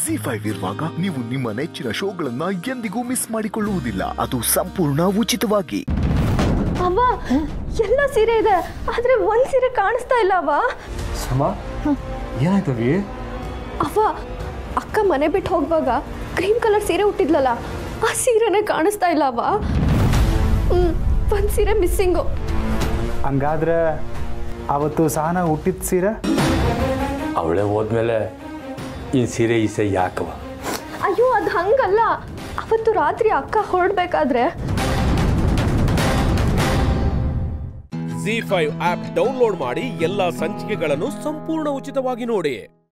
G five ಇರುವಾಗ ನೀವು ನಿಮ್ಮ ನೆಚ್ಚಿನ ಶೋಗಳನ್ನ ಎಂದಿಗೂ ಮಿಸ್ ಮಾಡಿಕೊಳ್ಳುವುದಿಲ್ಲ ಅದು ಸಂಪೂರ್ಣ ಉಚಿತವಾಗಿ ಅವ್ವ ಎಲ್ಲ ಸೀರೆ ಇದೆ ಆದ್ರೆ ಒಂದ್ ಸೀರೆ ಕಾಣಿಸ್ತಾ ಇಲ್ಲ ಅವ್ವ ಸಮ ಏನಾಯ್ತವಿ ಅವ್ವ ಅಕ್ಕ ಮನೆ ಬಿಟ್ಟು ಹೋಗುವಾಗ ಕ್ರೀಮ್ ಕಲರ್ ಸೀರೆ ಹುಟ್ಟಿದ್ಲಲ್ಲ ಆ ಸೀರೆನೇ ಕಾಣಿಸ್ತಾ ಇಲ್ಲ ಅವ್ವ ಹ್ಮ್ ಒಂದ್ ಸೀರೆ ಮಿಸ್ಸಿಂಗು ಹಂಗಾದ್ರೆ ಅವತ್ತು ಸಹನ ಹುಟ್ಟಿದ ಸೀರೆ ಅವಳೇ ಹೋದ್ಮೇಲೆ ಈ ಸೀರೆ ಈಸೆ ಯಾಕವ ಅಯ್ಯೋ ಅದು ಹಂಗಲ್ಲ ಅವತ್ತು ರಾತ್ರಿ ಅಕ್ಕ ಹೊರಡ್ಬೇಕಾದ್ರೆ ಜಿ ಫೈವ್ ಆಪ್ ಡೌನ್ಲೋಡ್ ಮಾಡಿ ಎಲ್ಲಾ ಸಂಚಿಕೆಗಳನ್ನು ಸಂಪೂರ್ಣ ಉಚಿತವಾಗಿ ನೋಡಿ